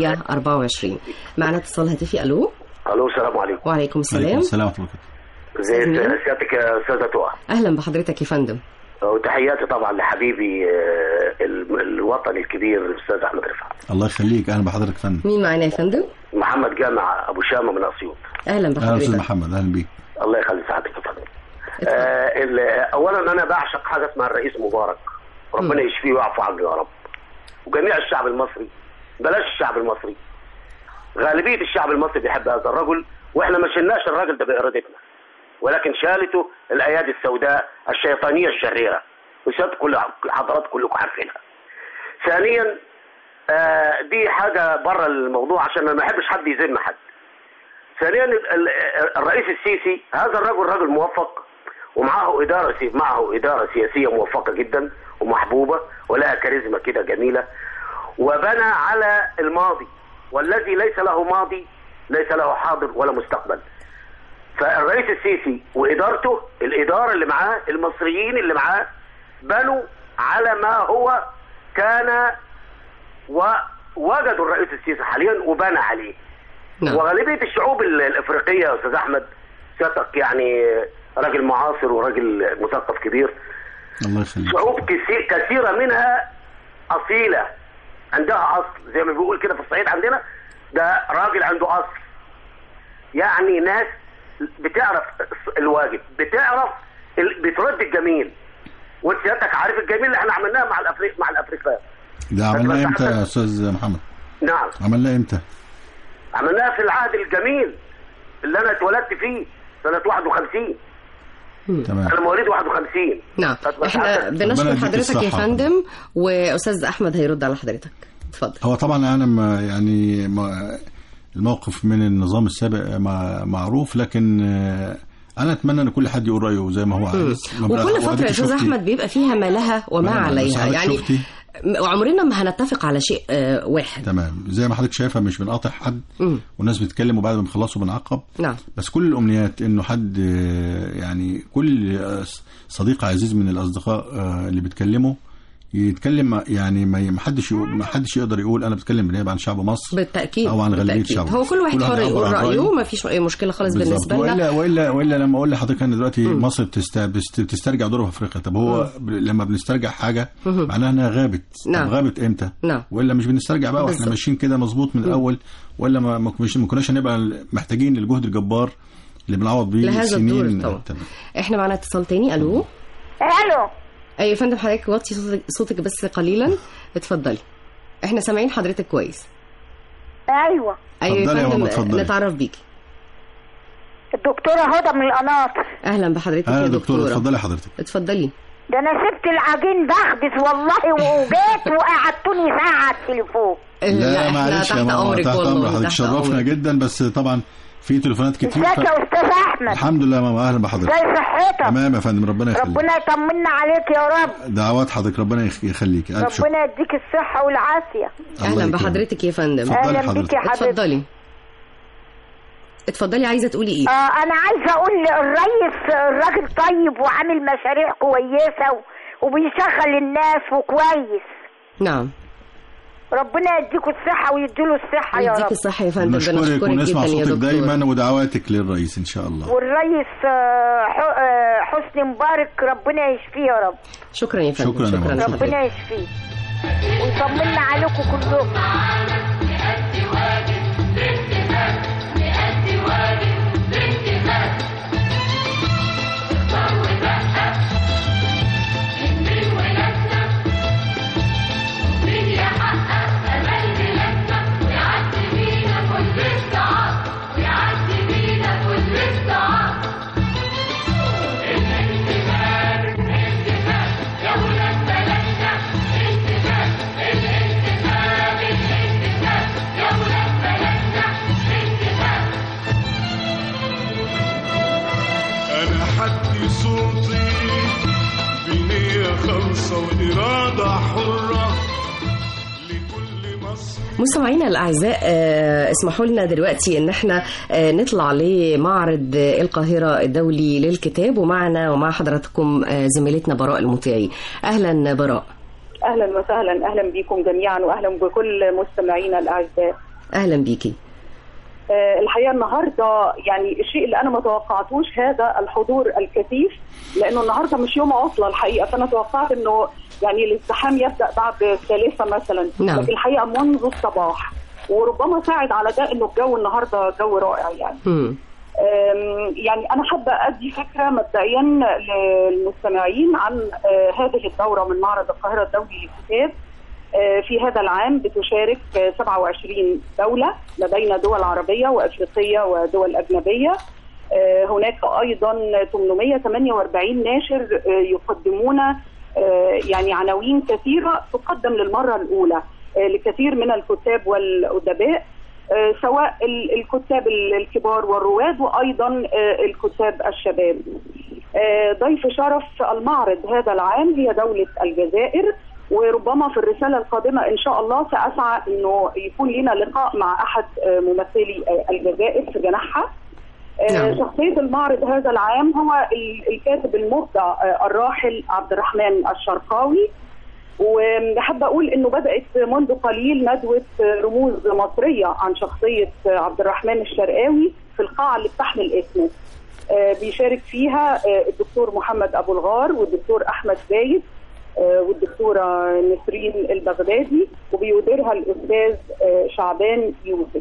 124 معنا اتصال هاتفي الو الو السلام عليكم وعليكم السلام عليكم السلام ورحمه الله زي سيادتك يا استاذه تقى اهلا بحضرتك يا فندم وتحياتي طبعا لحبيبي آه، ال- الوطني الكبير الاستاذ احمد رفعت الله يخليك اهلا بحضرتك يا فندم مين معانا يا فندم محمد جامع ابو شامه من اسيوط اهلا اهلا استاذ بحضرتك محمد اهلا بيك الله يخلي سعادتك يا فندم آه ال- اولا انا بعشق حاجه اسمها الرئيس مبارك ربنا يشفيه ويعفو عنه يا رب وجميع الشعب المصري بلاش الشعب المصري غالبيه الشعب المصري بيحب هذا الرجل واحنا ما شلناش الراجل ده بارادتنا ولكن شالته الايادي السوداء الشيطانيه الشريره وسيادة كل حضرات كلكم عارفينها. ثانيا آه دي حاجه بره الموضوع عشان ما احبش حد يذم حد. ثانيا ال- ال- الرئيس السيسي هذا الرجل رجل موفق ومعه اداره سي- معه اداره سياسيه موفقه جدا ومحبوبه ولها كاريزما كده جميله وبنى على الماضي والذي ليس له ماضي ليس له حاضر ولا مستقبل فالرئيس السيسي وادارته الاداره اللي معاه المصريين اللي معاه بنوا على ما هو كان ووجدوا الرئيس السيسي حاليا وبنى عليه نعم. وغالبيه الشعوب ال- الافريقيه يا استاذ احمد سيادتك يعني راجل معاصر وراجل مثقف كبير الله يخليك شعوب كثير كثيره منها اصيله عندها اصل زي ما بيقول كده في الصعيد عندنا ده راجل عنده اصل يعني ناس بتعرف الواجب بتعرف ال- بترد الجميل وانت سيادتك عارف الجميل اللي احنا عملناه مع الافريق مع الافريقيا ده عملناه امتى يا استاذ محمد نعم عملناه امتى عملناها في العهد الجميل اللي انا اتولدت فيه سنه 51 تمام انا مواليد 51 نعم احنا بنشكر يديك حضرتك يا الصحة. فندم واستاذ احمد هيرد على حضرتك اتفضل هو طبعا انا ما يعني ما الموقف من النظام السابق ما معروف لكن آه، انا اتمنى ان كل حد يقول رايه زي ما هو عايز ما بقى- وكل فتره وأديك يا استاذ شفتي- احمد بيبقى فيها ما لها وما نعم، بس عليها حضرتك يعني شفتي؟ وعمرنا ما هنتفق على شيء آه، واحد تمام زي ما حضرتك شايفه مش بنقاطع حد مم. والناس بتتكلم وبعد ما بنخلصوا بنعقب نعم بس كل الامنيات انه حد آه، يعني كل آه، صديق عزيز من الاصدقاء آه، اللي بيتكلموا يتكلم يعني ما ما حدش يقول- ما حدش يقدر يقول انا بتكلم بالنيابه عن شعب مصر بالتاكيد او عن غالبيه بالتأكيد. شعب هو كل واحد حر يعبر يقول عن رايه ما فيش اي مشكله خالص بالظبط. بالنسبه لنا والا والا والا لما اقول لحضرتك ان دلوقتي مصر بتست... بست- بتسترجع دورها في افريقيا طب هو ب... لما بنسترجع حاجه مم. معناها انها غابت نعم. طب غابت امتى؟ نعم والا مش بنسترجع بقى واحنا بالظبط. ماشيين كده مظبوط من الاول ولا ما ما كناش- ما كناش هنبقى محتاجين للجهد الجبار اللي بنعوض بيه لهذا سنين الدور طبعا. تمام. احنا معنا اتصال تاني الو الو ايوه يا فندم حضرتك وطي صوتك, صوتك بس قليلا اتفضلي احنا سامعين حضرتك كويس ايوه ايوه اتفضلي يا يا ماما، فندم اتفضلي. نتعرف بيكي الدكتوره هدى من القناطر اهلا بحضرتك اهلا يا دكتور دكتوره اتفضلي حضرتك اتفضلي ده انا سبت العجين بخبز والله وجيت وقعدتوني ساعه على التليفون لا معلش يا ماما تحت امر حضرتك تحت شرفنا أمرك. جدا بس طبعا في تليفونات كتير ازيك يا استاذ احمد الحمد لله يا ماما اهلا بحضرتك ازاي صحتك تمام يا فندم ربنا يخليك ربنا يطمنا عليك يا رب دعوات حضرتك ربنا يخ- يخليك الف شكر ربنا يديك الصحه والعافيه الله اهلا يكرمك. بحضرتك يا فندم اتفضلي اهلا بيك يا حضرتك. حبيبتي اتفضلي اتفضلي عايزه تقولي ايه آه انا عايزه اقول الريس الراجل طيب وعامل مشاريع كويسه و- وبيشغل الناس وكويس نعم ربنا يديكوا الصحه ويديله الصحه يا يديك رب الصحه يا فندم نشكرك بنشكرك ونسمع جدا يا صوتك دكتور دايما ودعواتك للرئيس ان شاء الله والريس آه، ح- آه، حسني مبارك ربنا يشفيه يا رب شكرا يا فندم شكرا يا شكرا ماما. لحضرتك. ربنا يشفيه ويطمنا عليكم كلكم أنا حدي صوتي بنية خالصة وإرادة حرة لكل مصر مستمعينا الاعزاء آه، اسمحوا لنا دلوقتي ان احنا آه، نطلع لمعرض آه، القاهره الدولي للكتاب ومعنا ومع حضراتكم آه، زميلتنا براء المطيعي اهلا براء اهلا وسهلا اهلا بكم جميعا واهلا بكل مستمعينا الاعزاء اهلا بيكي آه، الحقيقه النهارده يعني الشيء اللي انا ما توقعتوش هذا الحضور الكثيف لانه النهارده مش يوم عطله الحقيقه فانا توقعت انه يعني الازدحام يبدا بعد الثالثه مثلا نعم. لكن الحقيقه منذ الصباح وربما ساعد على ده انه الجو النهارده جو رائع يعني مم. أم، يعني أنا حابة أدي فكرة مبدئيا للمستمعين عن آه، هذه الدورة من معرض القاهرة الدولي للكتاب آه، في هذا العام بتشارك آه، 27 دولة لدينا دول عربية وأفريقية ودول أجنبية آه، هناك أيضا 848 ناشر آه، يقدمون آه، يعني عناوين كثيرة تقدم للمرة الأولى آه، لكثير من الكتاب والأدباء آه، سواء ال- الكتاب ال- الكبار والرواد وايضا آه، الكتاب الشباب. آه، ضيف شرف المعرض هذا العام هي دوله الجزائر وربما في الرساله القادمه ان شاء الله ساسعى انه يكون لنا لقاء مع احد آه، ممثلي آه، الجزائر في جناحها. آه، نعم. شخصيه المعرض هذا العام هو ال- الكاتب المبدع آه، الراحل عبد الرحمن الشرقاوي وحابة أقول إنه بدأت منذ قليل ندوة رموز مصرية عن شخصية عبد الرحمن الشرقاوي في القاعة اللي بتحمل اسمه آه، بيشارك فيها آه، الدكتور محمد أبو الغار والدكتور أحمد زايد آه، والدكتورة نسرين البغدادي وبيديرها الأستاذ آه، شعبان يوسف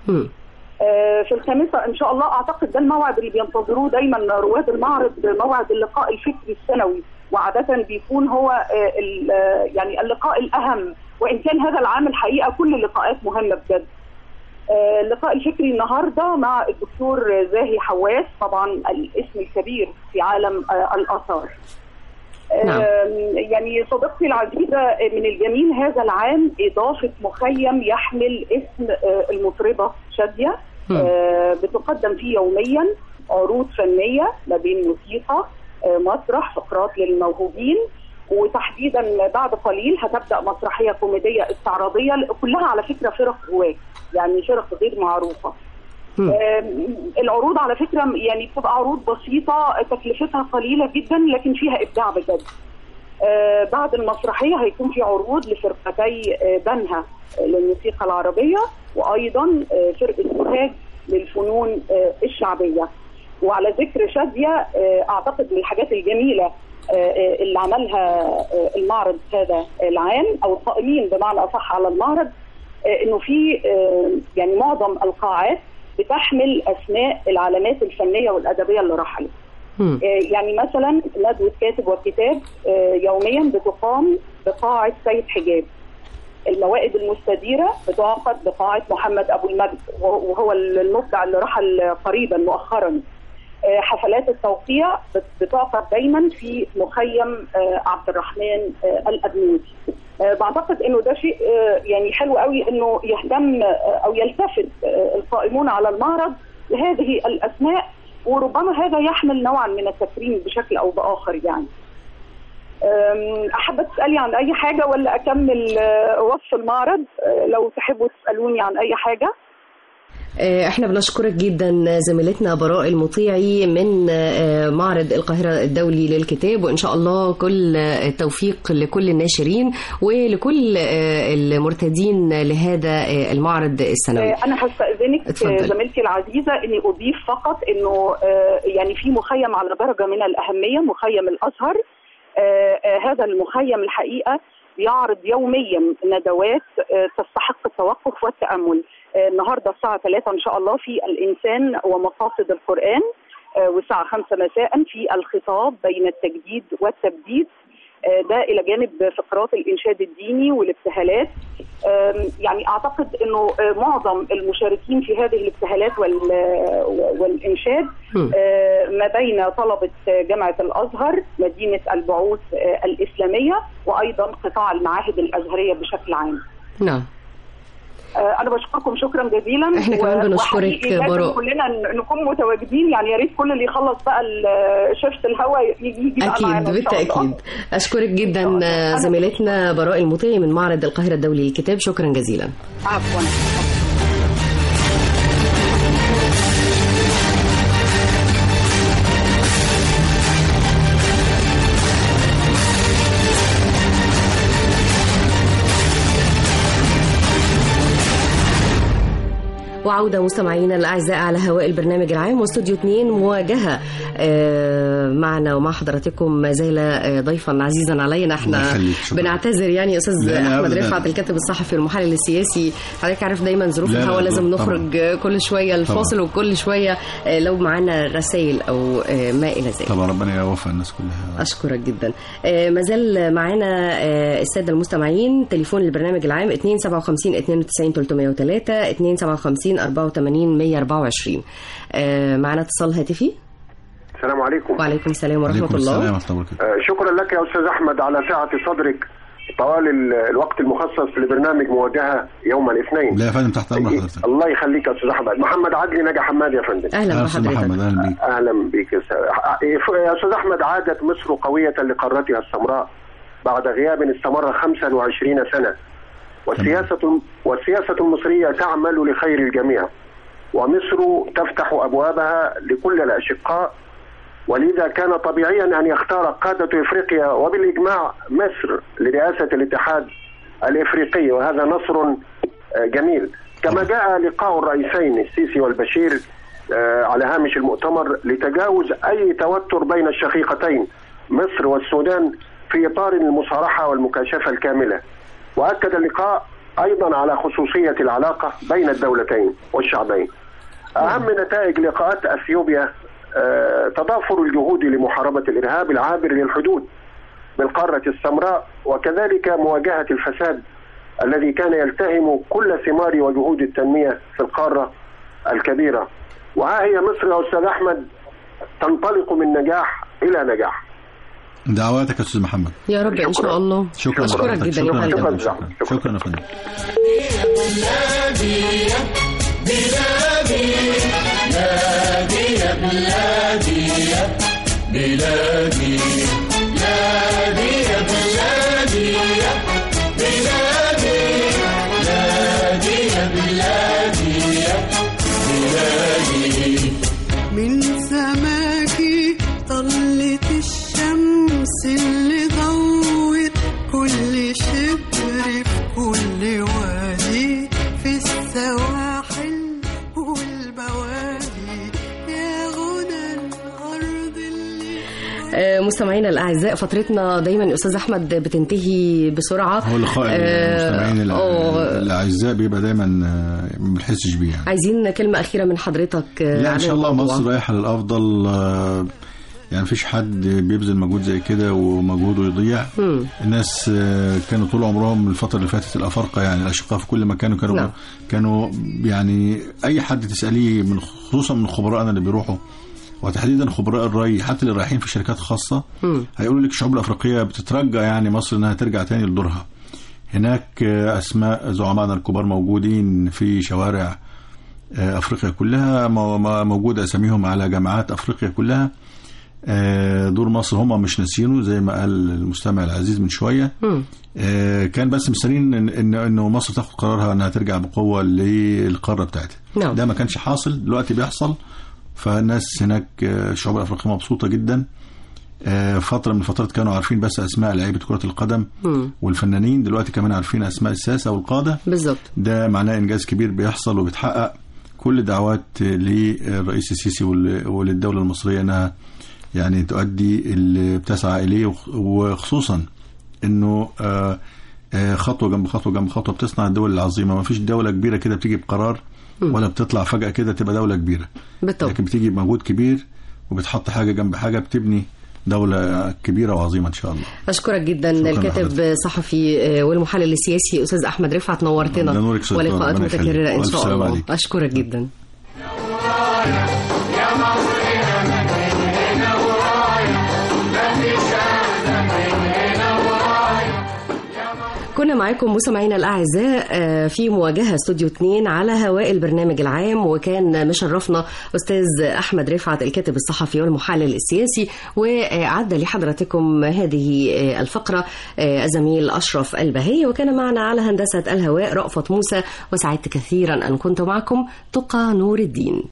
آه، في الخامسة إن شاء الله أعتقد ده الموعد اللي بينتظروه دايما رواد المعرض موعد اللقاء الفكري السنوي وعادة بيكون هو آه، ال- آه، يعني اللقاء الأهم وإن كان هذا العام الحقيقة كل اللقاءات مهمة بجد آه، اللقاء الفكري النهارده مع الدكتور زاهي حواس طبعا الاسم الكبير في عالم آه، الآثار نعم. آم، يعني صديقتي العزيزة آه، من الجميل هذا العام إضافة مخيم يحمل اسم آه، المطربة شادية آه، بتقدم فيه يوميا عروض فنية ما بين موسيقى آه، مسرح فقرات للموهوبين وتحديدا بعد قليل هتبدا مسرحيه كوميديه استعراضيه كلها على فكره فرق هواة يعني فرق غير معروفه آم، العروض على فكره يعني بتبقى عروض بسيطه تكلفتها قليله جدا لكن فيها ابداع بجد آه، بعد المسرحيه هيكون في عروض لفرقتي آه، بنها آه، للموسيقى العربيه وايضا آه، فرقه سوهاج للفنون آه، الشعبيه وعلى ذكر شاديه آه، اعتقد من الحاجات الجميله آه، آه، اللي عملها آه، المعرض هذا العام او القائمين بمعنى اصح على المعرض آه، انه في آه، يعني معظم القاعات بتحمل اسماء العلامات الفنيه والادبيه اللي رحلت آه، يعني مثلا ندوه كاتب وكتاب آه، يوميا بتقام بقاعه سيد حجاب الموائد المستديره بتعقد بقاعه محمد ابو المجد وهو وهو المبدع اللي رحل قريبا مؤخرا آه، حفلات التوقيع بت- بتعقد دايما في مخيم آه، عبد الرحمن آه، الأبنودي آه، بعتقد انه ده شيء آه، يعني حلو قوي انه يهتم آه، او يلتفت آه، القائمون على المعرض لهذه الاسماء وربما هذا يحمل نوعا من التكريم بشكل او باخر يعني أم، أحب تسألي عن أي حاجة ولا أكمل آه، وصف المعرض آه، لو تحبوا تسألوني عن أي حاجة آه، احنا بنشكرك جدا زميلتنا براء المطيعي من آه، معرض القاهرة الدولي للكتاب وإن شاء الله كل آه، التوفيق لكل الناشرين ولكل آه، المرتدين لهذا آه، المعرض السنوي آه، أنا هستأذنك اتفضلي. آه، زميلتي العزيزة إني أضيف فقط إنه آه، يعني في مخيم على درجة من الأهمية مخيم الأزهر آه، آه، هذا المخيم الحقيقة بيعرض يوميا ندوات آه، تستحق التوقف والتأمل آه، النهاردة الساعة 3 إن شاء الله في الإنسان ومقاصد القرآن آه، والساعة 5 مساء في الخطاب بين التجديد والتبديد آه، ده الى جانب فقرات الانشاد الديني والابتهالات آم، يعني اعتقد انه آه، معظم المشاركين في هذه الابتهالات وال- والانشاد آه، ما بين طلبه جامعه الازهر مدينه البعوث آه، الاسلاميه وايضا قطاع المعاهد الازهريه بشكل عام نعم آه، انا بشكركم شكرا جزيلا إحنا كمان و- بنشكرك وحقيقي لازم براء. كلنا ن- نكون متواجدين يعني يا ريت كل اللي يخلص بقى ال- شفت الهواء يجي يجي بقى أكيد معانا إن شاء الله. بالتأكيد أشكرك جدا آه، زميلتنا براء المطيعي من معرض القاهرة الدولي للكتاب شكرا جزيلا عفوا وعودة مستمعينا الأعزاء على هواء البرنامج العام واستوديو 2 مواجهة آه، معنا ومع حضراتكم ما زال آه، ضيفا عزيزا علينا احنا الله يخليك، شكراً. بنعتذر يعني أستاذ لا، لا، أحمد أبداً. رفعت الكاتب الصحفي والمحلل السياسي حضرتك عارف دايما ظروف لا، لا، الهواء لازم طبعاً. نخرج آه، كل شوية الفاصل وكل شوية آه، لو معانا رسائل أو آه، ما إلى ذلك طبعا ربنا يوفق الناس كلها أشكرك جدا آه، ما زال معانا آه، السادة المستمعين تليفون البرنامج العام 257 92 303 257 84 124 آه، معانا اتصال هاتفي السلام عليكم وعليكم السلام ورحمة عليكم الله السلام ورحمه الله وبركاته آه، شكرا لك يا استاذ احمد على سعه صدرك طوال ال- الوقت المخصص لبرنامج مواجهه يوم الاثنين لا يا فندم تحت امر حضرتك الله يخليك يا استاذ احمد محمد عدلي نجا حماد يا فندم أهلا أستاذ بحضرتك. محمد، أهلا بيك. اهلا بيك يا أستاذ- يا استاذ احمد عادت مصر قويه لقارتها السمراء بعد غياب استمر 25 سنه والسياسه والسياسه المصريه تعمل لخير الجميع ومصر تفتح ابوابها لكل الاشقاء ولذا كان طبيعيا أن يختار قادة إفريقيا وبالإجماع مصر لرئاسة الاتحاد الإفريقي وهذا نصر آه، جميل كما جاء لقاء الرئيسين السيسي والبشير آه، على هامش المؤتمر لتجاوز أي توتر بين الشقيقتين مصر والسودان في إطار المصارحة والمكاشفة الكاملة وأكد اللقاء أيضا على خصوصية العلاقة بين الدولتين والشعبين أهم نتائج لقاءات أثيوبيا آه، تضافر الجهود لمحاربة الإرهاب العابر للحدود بالقارة السمراء وكذلك مواجهة الفساد الذي كان يلتهم كل ثمار وجهود التنمية في القارة الكبيرة وها هي مصر يا أستاذ أحمد تنطلق من نجاح إلى نجاح دعواتك يا استاذ محمد يا رب ان شاء الله شكرا اشكرك لحضرتك. جدا يا شكرا فندم شكرا شكرا يا فندم بلادي يا بلادي بلادي يا بلادي يا بلادي بلادي يا بلادي يا بلادي بلادي يا بلادي يا بلادي من سماكي طلت الشمس اللي ضوت كل شبر في كل وادي في السواحل والبوادي يا غنى الأرض اللي آه، مستمعينا الاعزاء فترتنا دايما يا استاذ احمد بتنتهي بسرعه هو لقاء آه، المستمعين الأع- آه، الاعزاء بيبقى دايما آه، ما بنحسش بيه يعني عايزين كلمه اخيره من حضرتك آه، لا عن ان شاء الله الموضوع. مصر رايحه للافضل آه، يعني مفيش حد بيبذل مجهود زي كده ومجهوده يضيع مم. الناس آه، كانوا طول عمرهم الفتره اللي فاتت الافارقه يعني الاشقاء في كل مكان كانوا نعم. كانوا يعني اي حد تساليه من خصوصا من خبرائنا اللي بيروحوا وتحديدا خبراء الري حتى اللي رايحين في شركات خاصه مم. هيقولوا لك الشعوب الافريقيه بتترجى يعني مصر انها ترجع تاني لدورها هناك آه، اسماء زعمائنا الكبار موجودين في شوارع آه، افريقيا كلها مو- مو- موجوده اساميهم على جامعات افريقيا كلها آه، دور مصر هم مش ناسيينه زي ما قال المستمع العزيز من شويه مم. آه، كان بس مستنيين ان ان انه مصر تاخد قرارها انها ترجع بقوه للقاره بتاعتها نعم. ده ما كانش حاصل دلوقتي بيحصل فالناس هناك آه، الشعوب الافريقيه مبسوطه جدا آه، فتره من الفترات كانوا عارفين بس اسماء لعيبه كره القدم مم. والفنانين دلوقتي كمان عارفين اسماء الساسه والقاده بالظبط ده معناه انجاز كبير بيحصل وبيتحقق كل دعوات للرئيس السيسي وال- وللدوله المصريه انها يعني تؤدي اللي بتسعى اليه وخ- وخصوصا انه آه، آه، خطوه جنب خطوه جنب خطوه بتصنع الدول العظيمه ما فيش دوله كبيره كده بتيجي بقرار ولا بتطلع فجاه كده تبقى دوله كبيره بالطبع لكن بتيجي بمجهود كبير وبتحط حاجه جنب حاجه بتبني دوله كبيره وعظيمه ان شاء الله اشكرك جدا شكراً الكاتب صحفي آه، والمحلل السياسي استاذ احمد رفعت نورتنا ده نورك أستاذ دكتور، ولقاءات ربنا يخليك. متكرره ان وألف شاء سلامة الله عليك. اشكرك جدا كنا معاكم مستمعينا الاعزاء آه، في مواجهه استوديو 2 على هواء البرنامج العام وكان مشرفنا استاذ احمد رفعت الكاتب الصحفي والمحلل السياسي وعد لحضراتكم هذه آه، الفقره آه، الزميل اشرف البهي وكان معنا على هندسه الهواء رأفت موسى وسعدت كثيرا ان كنت معكم تقى نور الدين